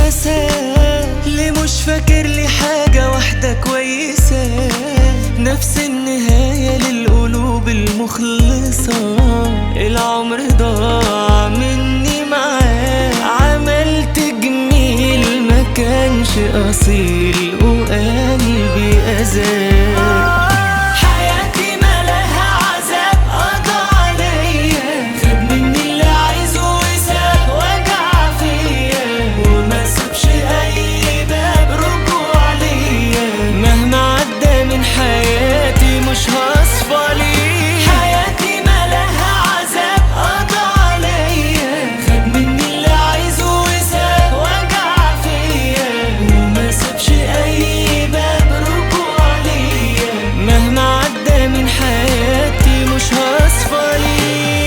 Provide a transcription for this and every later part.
مساء ليه مش فاكر لي حاجة واحدة كويسة نفس النهاية للقلوب المخلصة العمر ضاع مني معاه عملت جميل ما كانش أصيل وقلبي أذاه حياتي مالها عذاب قضى عليا خد مني اللي عايزه وساب وجع فيا وما سابش اي باب رجوع ليا مهما عدى من حياتي مش هصفى ليه حياتي مالها عذاب قضى عليا خد مني اللي عايزه وساب وجع فيا وما سابش اي باب رجوع ليا مهما عدى من حياتي مش هصفى ليه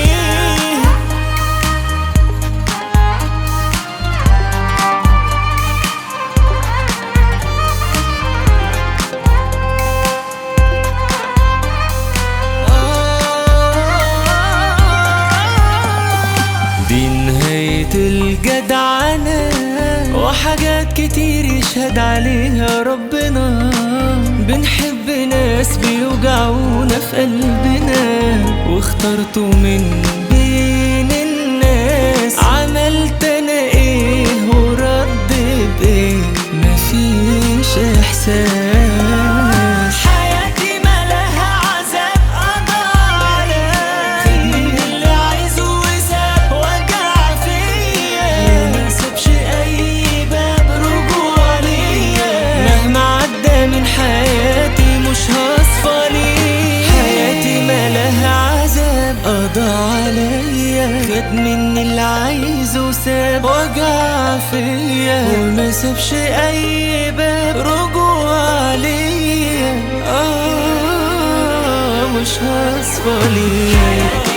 دي نهاية الجدعنة وحاجات كتير يشهد عليها ربنا بنحب ناس بيوجعونا في قلبنا واخترته من بين الناس عملت انا ايه ورد بايه مفيش احساس حياتي مالها عذاب قضى عليا خد مني اللي عايزه وساب وجع فيا ما سابش اي باب رجوع ليا مهما عدى من حياتي مش هصفى ليه حياتي مالها عذاب قضى عليا خد مني اللي عايزه وساب وجع فيا وما سابش اي باب رجوع ليا اه مش هصفى ليه